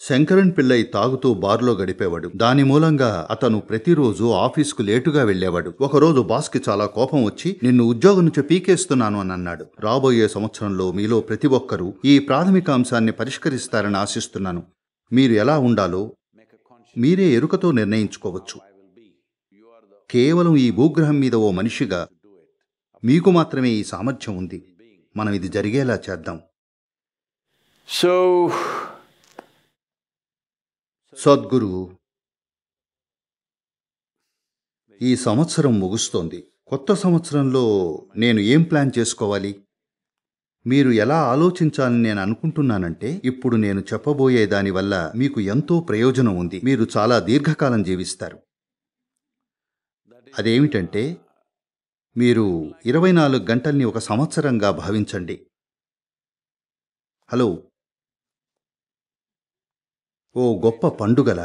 శంకరన్ పిల్లై తాగుతూ బార్లో గడిపేవాడు దాని మూలంగా అతను ప్రతిరోజు ఆఫీస్కు లేటుగా వెళ్లేవాడు ఒకరోజు బాస్కి చాలా కోపం వచ్చి నిన్ను ఉద్యోగం నుంచి పీకేస్తున్నాను అని అన్నాడు రాబోయే సంవత్సరంలో మీలో ప్రతి ఒక్కరూ ఈ ప్రాథమిక అంశాన్ని పరిష్కరిస్తారని ఆశిస్తున్నాను మీరు ఎలా ఉండాలో మీరే ఎరుకతో నిర్ణయించుకోవచ్చు కేవలం ఈ భూగ్రహం మీద ఓ మనిషిగా మీకు మాత్రమే ఈ సామర్థ్యం ఉంది మనం ఇది జరిగేలా చేద్దాం So, సద్గురు ఈ సంవత్సరం ముగుస్తోంది కొత్త సంవత్సరంలో నేను ఏం ప్లాన్ చేసుకోవాలి మీరు ఎలా ఆలోచించాలని నేను అనుకుంటున్నానంటే ఇప్పుడు నేను చెప్పబోయే దానివల్ల మీకు ఎంతో ప్రయోజనం ఉంది మీరు చాలా దీర్ఘకాలం జీవిస్తారు అదేమిటంటే మీరు ఇరవై నాలుగు గంటల్ని ఒక సంవత్సరంగా భావించండి హలో ఓ గొప్ప పండుగల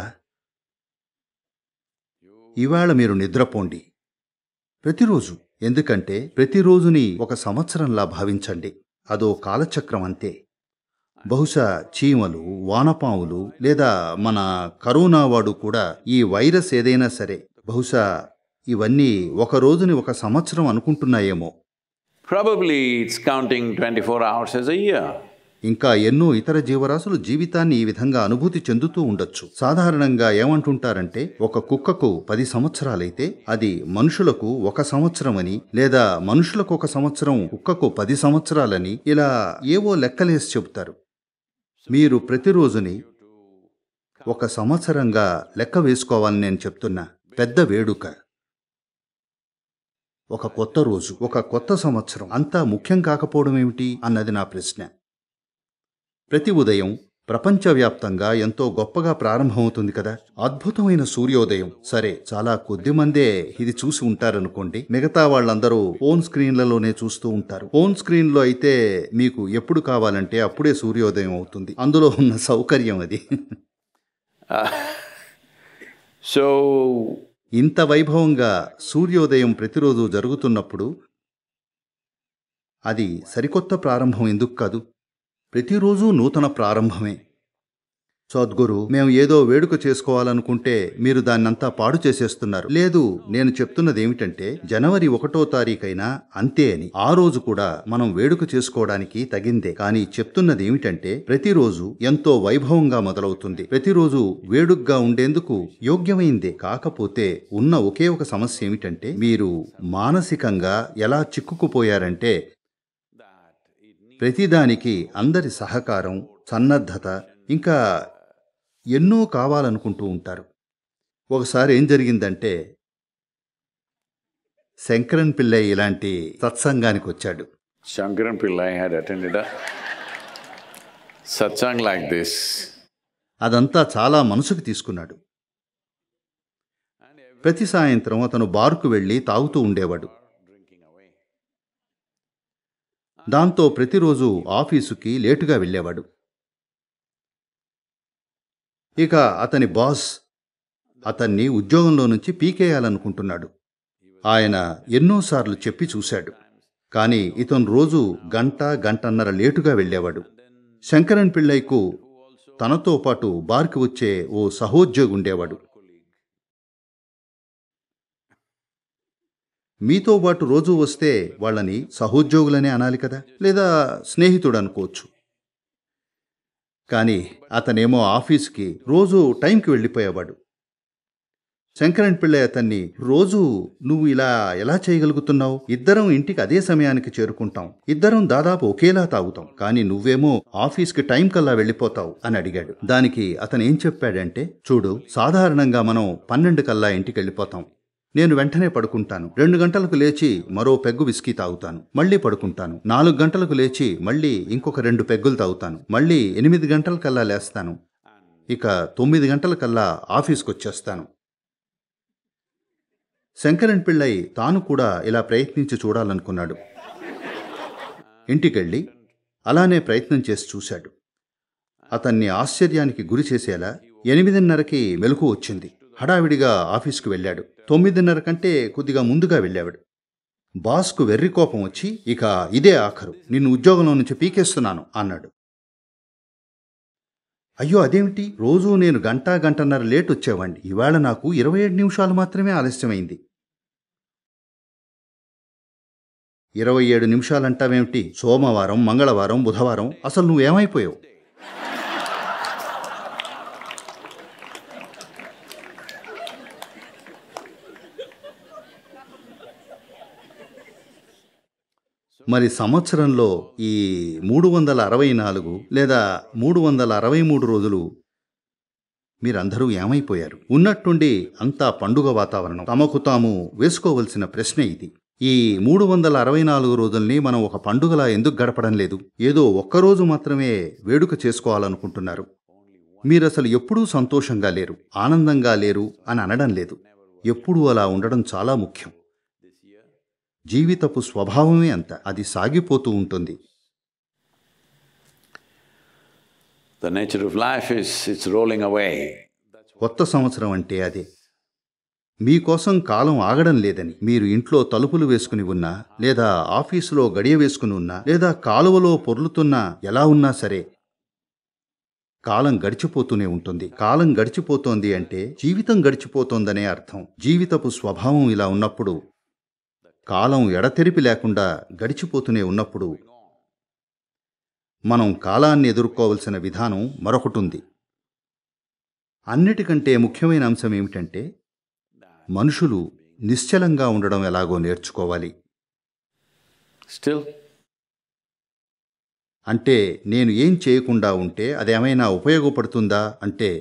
ఇవాళ మీరు నిద్రపోండి ప్రతిరోజు ఎందుకంటే ప్రతిరోజుని ఒక సంవత్సరంలా భావించండి అదో కాలచక్రం అంతే బహుశా చీమలు వానపాములు లేదా మన కరోనా వాడు కూడా ఈ వైరస్ ఏదైనా సరే బహుశా ఇవన్నీ ఒక రోజుని ఒక సంవత్సరం అనుకుంటున్నాయేమో probably it's counting twenty-four hours as a year. ఇంకా ఎన్నో ఇతర జీవరాశులు జీవితాన్ని ఈ విధంగా అనుభూతి చెందుతూ ఉండొచ్చు సాధారణంగా ఏమంటుంటారంటే ఒక కుక్కకు పది సంవత్సరాలైతే అది మనుషులకు ఒక సంవత్సరమని లేదా మనుషులకు ఒక సంవత్సరం కుక్కకు పది సంవత్సరాలని ఇలా ఏవో లెక్కలేసి చెబుతారు మీరు ప్రతిరోజుని ఒక సంవత్సరంగా లెక్క వేసుకోవాలని నేను చెప్తున్నా పెద్ద వేడుక ఒక కొత్త రోజు ఒక కొత్త సంవత్సరం అంతా ముఖ్యం కాకపోవడం ఏమిటి అన్నది నా ప్రశ్న ప్రతి ఉదయం ప్రపంచవ్యాప్తంగా ఎంతో గొప్పగా ప్రారంభమవుతుంది కదా అద్భుతమైన సూర్యోదయం సరే చాలా కొద్ది మందే ఇది చూసి ఉంటారనుకోండి మిగతా వాళ్ళందరూ ఫోన్ స్క్రీన్లలోనే చూస్తూ ఉంటారు ఫోన్ స్క్రీన్లో అయితే మీకు ఎప్పుడు కావాలంటే అప్పుడే సూర్యోదయం అవుతుంది అందులో ఉన్న సౌకర్యం అది So, ఇంత వైభవంగా సూర్యోదయం ప్రతిరోజు జరుగుతున్నప్పుడు అది సరికొత్త ప్రారంభం ఎందుకు కాదు ప్రతిరోజు నూతన ప్రారంభమే సద్గురు మేము ఏదో వేడుక చేసుకోవాలనుకుంటే మీరు దాన్నంతా పాడు చేసేస్తున్నారు లేదు నేను చెప్తున్నది ఏమిటంటే జనవరి ఒకటో తారీఖైనా అంతే అని ఆ రోజు కూడా మనం వేడుక చేసుకోవడానికి తగిందే కానీ చెప్తున్నది ఏమిటంటే ప్రతిరోజు ఎంతో వైభవంగా మొదలవుతుంది ప్రతిరోజు వేడుగ్గా ఉండేందుకు యోగ్యమైందే కాకపోతే ఉన్న ఒకే ఒక సమస్య ఏమిటంటే మీరు మానసికంగా ఎలా చిక్కుకుపోయారంటే ప్రతిదానికి అందరి సహకారం సన్నద్ధత ఇంకా ఎన్నో కావాలనుకుంటూ ఉంటారు ఒకసారి ఏం జరిగిందంటే శంకరన్ పిల్లై ఇలాంటి సత్సంగానికి వచ్చాడు Shankaran Pillai had attended a satsang like this. అదంతా చాలా మనసుకు తీసుకున్నాడు ప్రతి సాయంత్రం అతను బారుకు వెళ్ళి తాగుతూ ఉండేవాడు దాంతో ప్రతిరోజు ఆఫీసుకి లేటుగా వెళ్ళేవాడు ఇక అతని బాస్ అతన్ని ఉద్యోగంలో నుంచి పీకేయాలనుకుంటున్నాడు ఆయన ఎన్నోసార్లు చెప్పి చూశాడు కానీ ఇతను రోజు గంట గంటన్నర లేటుగా వెళ్ళేవాడు శంకరన్ పిళ్ళైకు తనతో పాటు బార్కి వచ్చే ఓ సహోద్యోగి ఉండేవాడు మీతో పాటు రోజు వస్తే వాళ్ళని సహోద్యోగులనే అనాలి కదా లేదా స్నేహితుడు అనుకోవచ్చు కానీ అతనేమో ఆఫీస్కి రోజు టైంకి వెళ్ళిపోయేవాడు శంకరన్ పిళ్ళై అతన్ని రోజు నువ్వు ఇలా ఎలా చేయగలుగుతున్నావు ఇద్దరం ఇంటికి అదే సమయానికి చేరుకుంటాం ఇద్దరం దాదాపు ఒకేలా తాగుతాం కానీ నువ్వేమో ఆఫీస్కి టైం కల్లా వెళ్ళిపోతావు అని అడిగాడు దానికి అతను ఏం చెప్పాడంటే చూడు సాధారణంగా మనం పన్నెండు కల్లా ఇంటికి వెళ్ళిపోతాం నేను వెంటనే పడుకుంటాను రెండు గంటలకు లేచి మరో పెగ్గు విస్కీ తాగుతాను మళ్ళీ పడుకుంటాను నాలుగు గంటలకు లేచి మళ్ళీ ఇంకొక రెండు పెగ్గులు తాగుతాను మళ్ళీ ఎనిమిది గంటలకల్లా లేస్తాను ఇక తొమ్మిది గంటలకల్లా ఆఫీస్కి వచ్చేస్తాను శంకరన్ పిళ్ళై తాను కూడా ఇలా ప్రయత్నించి చూడాలనుకున్నాడు ఇంటికెళ్ళి అలానే ప్రయత్నం చేసి చూశాడు అతన్ని ఆశ్చర్యానికి గురి చేసేలా ఎనిమిదిన్నరకి మెలకు వచ్చింది హడావిడిగా ఆఫీస్కు వెళ్ళాడు తొమ్మిదిన్నర కంటే కొద్దిగా ముందుగా వెళ్ళాడు బాస్కు వెర్రి కోపం వచ్చి ఇక ఇదే ఆఖరు నిన్ను ఉద్యోగంలో నుంచి పీకేస్తున్నాను అన్నాడు అయ్యో అదేమిటి రోజూ నేను గంట గంటన్నర లేట్ వచ్చేవాణ్ణి ఇవాళ నాకు ఇరవై ఏడు నిమిషాలు మాత్రమే ఆలస్యమైంది ఇరవై ఏడు నిమిషాలంటావేమిటి సోమవారం మంగళవారం బుధవారం అసలు నువ్వేమైపోయావు మరి సంవత్సరంలో ఈ మూడు వందల అరవై నాలుగు లేదా మూడు వందల అరవై మూడు రోజులు మీరందరూ ఏమైపోయారు ఉన్నట్టుండి అంతా పండుగ వాతావరణం తమకు తాము వేసుకోవలసిన ప్రశ్న ఇది ఈ మూడు వందల అరవై నాలుగు రోజుల్ని మనం ఒక పండుగలా ఎందుకు గడపడం లేదు ఏదో ఒక్కరోజు మాత్రమే వేడుక చేసుకోవాలనుకుంటున్నారు మీరసలు ఎప్పుడూ సంతోషంగా లేరు ఆనందంగా లేరు అని అనడం లేదు ఎప్పుడూ అలా ఉండడం చాలా ముఖ్యం జీవితపు స్వభావమే అంత అది సాగిపోతూ ఉంటుంది The nature of life is it's rolling away. కొత్త సంవత్సరం అంటే అదే మీకోసం కాలం ఆగడం లేదని మీరు ఇంట్లో తలుపులు వేసుకుని ఉన్నా లేదా ఆఫీసులో గడియ వేసుకుని ఉన్నా లేదా కాలువలో పొర్లుతున్నా ఎలా ఉన్నా సరే కాలం గడిచిపోతూనే ఉంటుంది కాలం గడిచిపోతోంది అంటే జీవితం గడిచిపోతోందనే అర్థం జీవితపు స్వభావం ఇలా ఉన్నప్పుడు కాలం ఎడతెరిపి లేకుండా గడిచిపోతూనే ఉన్నప్పుడు మనం కాలాన్ని ఎదుర్కోవలసిన విధానం మరొకటుంది అన్నిటికంటే ముఖ్యమైన అంశం ఏమిటంటే మనుషులు నిశ్చలంగా ఉండడం ఎలాగో నేర్చుకోవాలి Still, అంటే నేను ఏం చేయకుండా ఉంటే అదేమైనా ఉపయోగపడుతుందా అంటే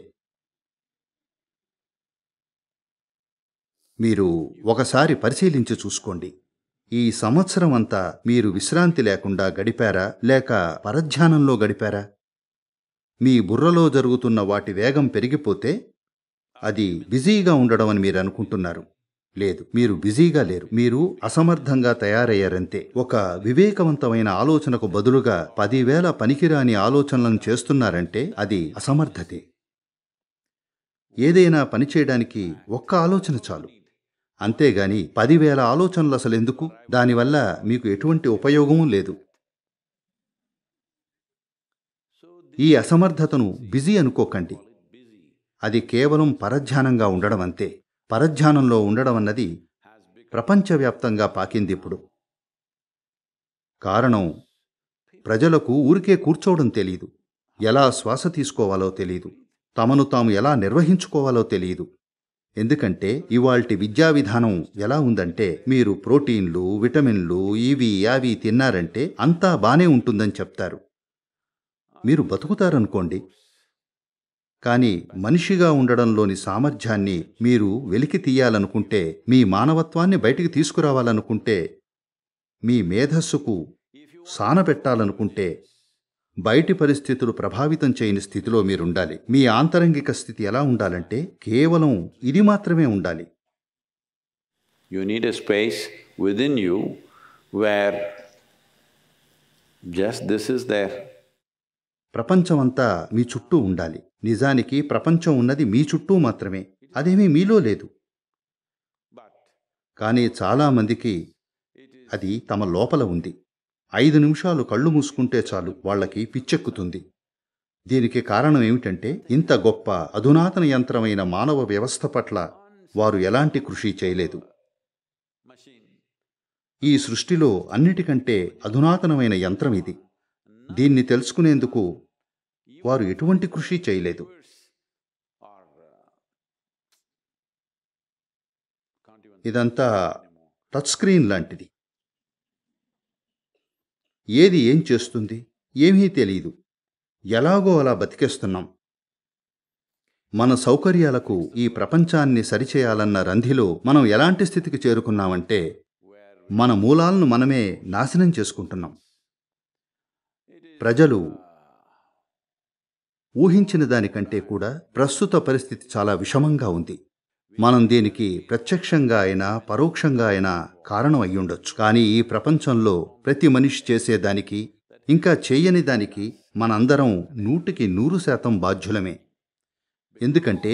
మీరు ఒకసారి పరిశీలించి చూసుకోండి ఈ సంవత్సరం అంతా మీరు విశ్రాంతి లేకుండా గడిపారా లేక పరధ్యానంలో గడిపారా మీ బుర్రలో జరుగుతున్న వాటి వేగం పెరిగిపోతే అది బిజీగా ఉండడం అని మీరు అనుకుంటున్నారు లేదు మీరు బిజీగా లేరు మీరు అసమర్థంగా తయారయ్యారంతే ఒక వివేకవంతమైన ఆలోచనకు బదులుగా పదివేల పనికిరాని ఆలోచనలను చేస్తున్నారంటే అది అసమర్థతే ఏదైనా పని చేయడానికి ఒక్క ఆలోచన చాలు అంతేగాని పదివేల ఆలోచనలు అసలు ఎందుకు దానివల్ల మీకు ఎటువంటి ఉపయోగమూ లేదు ఈ అసమర్థతను బిజీ అనుకోకండి అది కేవలం పరధ్యానంగా ఉండడం అంతే పరధ్యానంలో ఉండడం అన్నది ప్రపంచవ్యాప్తంగా పాకింది ఇప్పుడు కారణం ప్రజలకు ఊరికే కూర్చోవడం తెలియదు ఎలా శ్వాస తీసుకోవాలో తెలియదు తమను తాము ఎలా నిర్వహించుకోవాలో తెలియదు ఎందుకంటే ఇవాల్టి విద్యా విధానం ఎలా ఉందంటే మీరు ప్రోటీన్లు విటమిన్లు ఇవి అవి తిన్నారంటే అంతా బానే ఉంటుందని చెప్తారు మీరు బతుకుతారనుకోండి కానీ మనిషిగా ఉండడంలోని సామర్థ్యాన్ని మీరు వెలికి తీయాలనుకుంటే మీ మానవత్వాన్ని బయటికి తీసుకురావాలనుకుంటే మీ మేధస్సుకు సానబెట్టాలనుకుంటే బయటి పరిస్థితులు ప్రభావితం చేయని స్థితిలో మీరుండాలి మీ ఆంతరంగిక స్థితి ఎలా ఉండాలంటే కేవలం ఇది మాత్రమే ఉండాలి you need a space within you where just this is there. ప్రపంచమంతా మీ చుట్టూ ఉండాలి నిజానికి ప్రపంచం ఉన్నది మీ చుట్టూ మాత్రమే అదేమీ మీలో లేదు కానీ చాలామందికి అది తమ లోపల ఉంది ఐదు నిమిషాలు కళ్ళు మూసుకుంటే చాలు వాళ్ళకి పిచ్చెక్కుతుంది దీనికి కారణం ఏమిటంటే ఇంత గొప్ప అధునాతన యంత్రమైన మానవ వ్యవస్థ పట్ల వారు ఎలాంటి కృషి చేయలేదు ఈ సృష్టిలో అన్నిటికంటే అధునాతనమైన యంత్రం ఇది దీన్ని తెలుసుకునేందుకు వారు ఎటువంటి కృషి చేయలేదు ఇదంతా టచ్ స్క్రీన్ లాంటిది ఏది ఏం చేస్తుంది ఏమీ తెలియదు ఎలాగో అలా బతికేస్తున్నాం మన సౌకర్యాలకు ఈ ప్రపంచాన్ని సరిచేయాలన్న రంధిలో మనం ఎలాంటి స్థితికి చేరుకున్నామంటే మన మూలాలను మనమే నాశనం చేసుకుంటున్నాం ప్రజలు ఊహించిన దానికంటే కూడా ప్రస్తుత పరిస్థితి చాలా విషమంగా ఉంది మనం దీనికి ప్రత్యక్షంగా అయినా పరోక్షంగా అయినా కారణం అయ్యుండొచ్చు కానీ ఈ ప్రపంచంలో ప్రతి మనిషి చేసేదానికి ఇంకా చేయని దానికి మనందరం నూటికి నూరు శాతం బాధ్యులమే ఎందుకంటే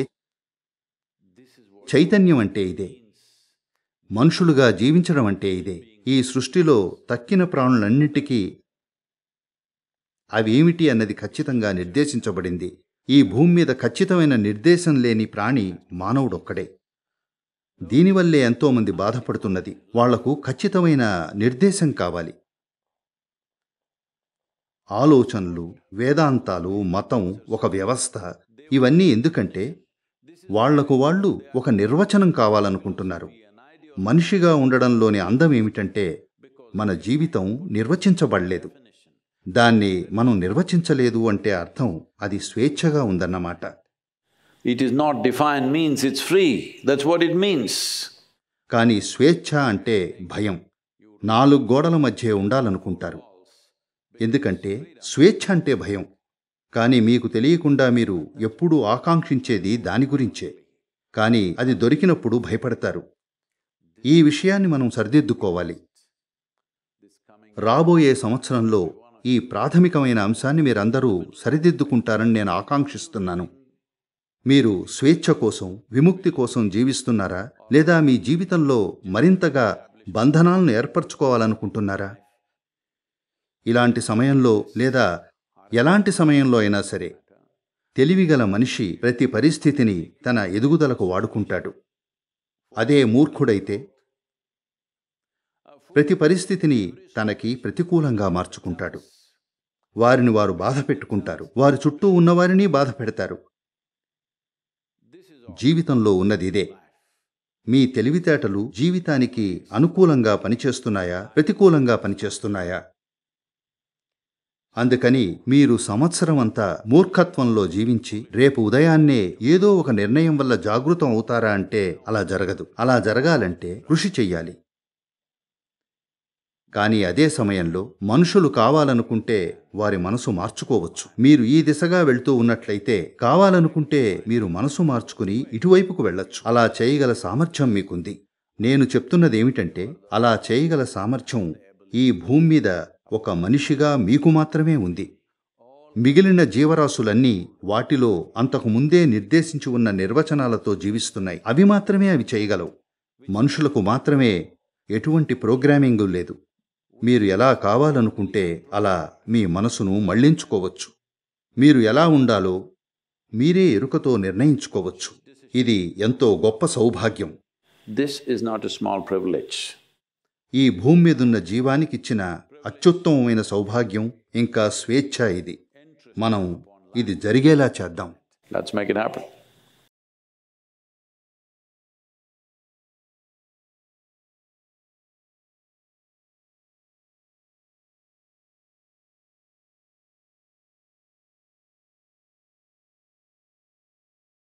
చైతన్యం అంటే ఇదే మనుషులుగా జీవించడం అంటే ఇదే ఈ సృష్టిలో తక్కిన ప్రాణులన్నిటికీ అవేమిటి అన్నది ఖచ్చితంగా నిర్దేశించబడింది ఈ భూమి మీద ఖచ్చితమైన నిర్దేశం లేని ప్రాణి మానవుడొక్కడే దీనివల్లే ఎంతోమంది బాధపడుతున్నది వాళ్లకు ఖచ్చితమైన నిర్దేశం కావాలి ఆలోచనలు వేదాంతాలు మతం ఒక వ్యవస్థ ఇవన్నీ ఎందుకంటే వాళ్లకు వాళ్ళు ఒక నిర్వచనం కావాలనుకుంటున్నారు మనిషిగా ఉండడంలోని అందం ఏమిటంటే మన జీవితం నిర్వచించబడలేదు దాన్ని మనం నిర్వచించలేదు అంటే అర్థం అది స్వేచ్ఛగా ఉందన్నమాట It is not defined means it's free, that's what it means. కానీ స్వేచ్ఛ అంటే భయం నాలుగు గోడల మధ్య ఉండాలనుకుంటారు ఎందుకంటే స్వేచ్ఛ అంటే భయం కానీ మీకు తెలియకుండా మీరు ఎప్పుడూ ఆకాంక్షించేది దాని గురించే కానీ అది దొరికినప్పుడు భయపడతారు ఈ విషయాన్ని మనం సరిదిద్దుకోవాలి రాబోయే సంవత్సరంలో ఈ ప్రాథమికమైన అంశాన్ని మీరందరూ సరిదిద్దుకుంటారని నేను ఆకాంక్షిస్తున్నాను మీరు స్వేచ్ఛ కోసం విముక్తి కోసం జీవిస్తున్నారా లేదా మీ జీవితంలో మరింతగా బంధనాలను ఏర్పరచుకోవాలనుకుంటున్నారా ఇలాంటి సమయంలో లేదా ఎలాంటి సమయంలో అయినా సరే తెలివిగల మనిషి ప్రతి పరిస్థితిని తన ఎదుగుదలకు వాడుకుంటాడు అదే మూర్ఖుడైతే ప్రతి పరిస్థితిని తనకి ప్రతికూలంగా మార్చుకుంటాడు వారిని వారు బాధ పెట్టుకుంటారు వారి చుట్టూ ఉన్నవారిని బాధ పెడతారు జీవితంలో ఉన్నది ఇదే మీ తెలివితేటలు జీవితానికి అనుకూలంగా పనిచేస్తున్నాయా ప్రతికూలంగా పనిచేస్తున్నాయా అందుకని మీరు సంవత్సరం అంతా మూర్ఖత్వంలో జీవించి రేపు ఉదయాన్నే ఏదో ఒక నిర్ణయం వల్ల జాగృతం అవుతారా అంటే అలా జరగదు అలా జరగాలంటే కృషి చెయ్యాలి కానీ అదే సమయంలో మనుషులు కావాలనుకుంటే వారి మనసు మార్చుకోవచ్చు మీరు ఈ దిశగా వెళ్తూ ఉన్నట్లయితే కావాలనుకుంటే మీరు మనసు మార్చుకుని ఇటువైపుకు వెళ్ళొచ్చు అలా చేయగల సామర్థ్యం మీకుంది నేను చెప్తున్నది ఏమిటంటే అలా చేయగల సామర్థ్యం ఈ భూమి మీద ఒక మనిషిగా మీకు మాత్రమే ఉంది మిగిలిన జీవరాశులన్నీ వాటిలో అంతకు ముందే నిర్దేశించి ఉన్న నిర్వచనాలతో జీవిస్తున్నాయి అవి మాత్రమే అవి చేయగలవు మనుషులకు మాత్రమే ఎటువంటి ప్రోగ్రామింగ్ లేదు మీరు ఎలా కావాలనుకుంటే అలా మీ మనసును మళ్లించుకోవచ్చు మీరు ఎలా ఉండాలో మీరే ఎరుకతో నిర్ణయించుకోవచ్చు ఇది ఎంతో గొప్ప సౌభాగ్యం This is not a small privilege. ఈ భూమి మీదున్న జీవానికిచ్చిన అత్యుత్తమమైన సౌభాగ్యం ఇంకా స్వేచ్ఛ ఇది మనం ఇది జరిగేలా చేద్దాం Let's make it happen.